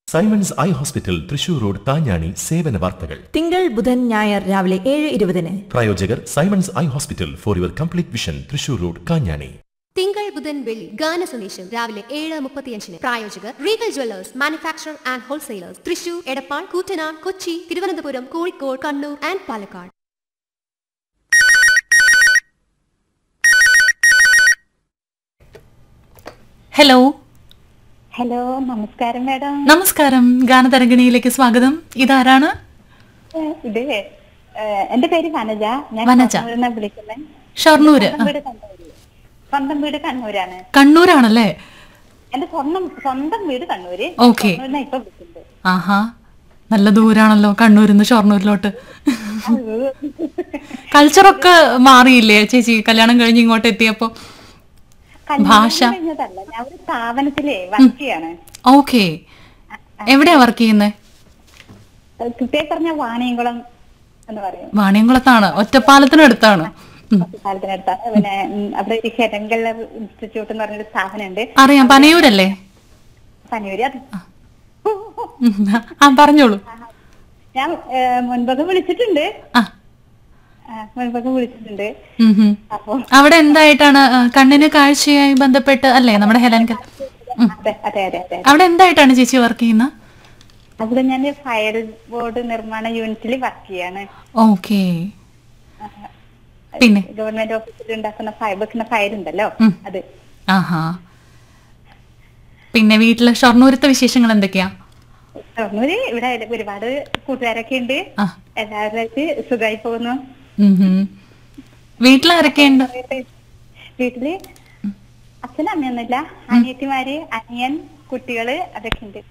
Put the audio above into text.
Symons eye hospital Thrissur road താഞ്ഞാണി സേവന വാർത്തകൾ തിങ്കൾ ബുധൻ ഞായർ രാവിലെ ഏഴ് ഇരുപതിന് പ്രായോജകർ Simons eye hospital for your complete vision Thrissur road Kanjani തിങ്കൾ ബുധൻ വെള്ളി ഗാന സന്ദേശം രാവിലെ ഏഴ് മുപ്പത്തിയഞ്ചിന് പ്രായോജകർ Regal jewellers manufacture and wholesalers Thrissur Edappal Koottanad Kochi Thiruvananthapuram Kozhikode Kannur and Palakkad hello hello നമസ്കാരം മാഡം നമസ്കാരം ഗാനതരംഗിണിയിലേക്ക് സ്വാഗതം ഇതാരാണ് ഏഹ് ഇത് ഏഹ് എന്റെ പേര് വനജ ഞാൻ വനജ. കണ്ണൂരിൽ വിളിക്കുന്നത് ഷൊർണൂര് സ്വന്തം വീട് കണ്ണൂര് സ്വന്തം വീട് കണ്ണൂരാണ് കണ്ണൂരാണല്ലേ എന്റെ സ്വന്തം സ്വന്തം വീട് കണ്ണൂര് ഓക്കെ കണ്ണൂരിനാ ഇപ്പൊ വിളിക്കുന്നത് ആഹാ നല്ല ദൂരാണല്ലോ കണ്ണൂരിൽ നിന്ന് ഷൊർണൂരിലോട്ട് കൾച്ചറൊക്കെ മാറിയില്ലേ ചേച്ചി കല്യാണം കഴിഞ്ഞ് ഇങ്ങോട്ട് എത്തിയപ്പോ കല്യാണം ഭാഷ. കഴിഞ്ഞതല്ല ഞാൻ ഒരു സ്ഥാപനത്തിലെ വർക്ക് ചെയ്യാണ് ഓക്കെ എവിടെയാ വർക്ക് ചെയ്യുന്നത് ഏഹ് കൃത്യമായി പറഞ്ഞ വാണിയംകുളം എന്ന് പറയും വാണിയംകുളത്താണ് ഒറ്റപ്പാലത്തിനടുത്താണ് ഉം. കാലത്തിനടുത്താണ് പിന്നെ ഉം, അവിടെ ഒരു ഹെരങ്കല്ലർ ഇൻസ്റ്റിറ്റ്യൂട്ട് എന്ന് പറഞ്ഞൊരു സ്ഥാപനമുണ്ട് അറിയാം പനയൂരല്ലേ പനിയൂര് അത് ഉം. ആ പറഞ്ഞോളൂ ഞാൻ ഏഹ് മുൻപൊക്കെ വിളിച്ചിട്ടുണ്ട് ആ ആ, മുൻപൊക്കെ വിളിച്ചിട്ടുണ്ട് ഉം ഉം. അപ്പൊ അവിടെ എന്തായിട്ടാണ് ആ, കണ്ണിന് കാഴ്ചയായി ബന്ധപ്പെട്ട് അല്ലേ നമ്മുടെ ഹെലൻ കൽ- അതെ അതെ അതെ അതെ അവിടെ എന്തായിട്ടാണ് ചേച്ചി വർക്ക് ചെയ്യുന്നത് അവിടെ ഞാൻ ഫയർ ബോർഡ് നിർമ്മാണ യൂണിറ്റിൽ വർക്ക് ചെയ്യാണ് ഓക്കെ പിന്നെ ഗവൺമെന്റ് ഓഫീസിൽ ഉണ്ടാക്കുന്ന ഫയർ വെക്കുന്ന ഫയർ ഉണ്ടല്ലോ ഉം. അത് ആഹാ പിന്നെ വീട്ടിലെ ഷൊർണൂരത്തെ വിശേഷങ്ങൾ എന്തൊക്കെയാ ഷൊർണൂര് ഇവിടെ ഒരുപാട് കൂട്ടുകാരൊക്കെ ഉണ്ട് ആ എല്ലാവരുമായിട്ട് സുഖമായി പോകുന്നു ഉം ഹും. വീട്ടിലാരൊക്കെയുണ്ട് വീട്ടില് അച്ഛനും അമ്മയൊന്നുമില്ല അനിയത്തിമാര് അനിയൻ കുട്ടികള് അതൊക്കെ ഉണ്ട്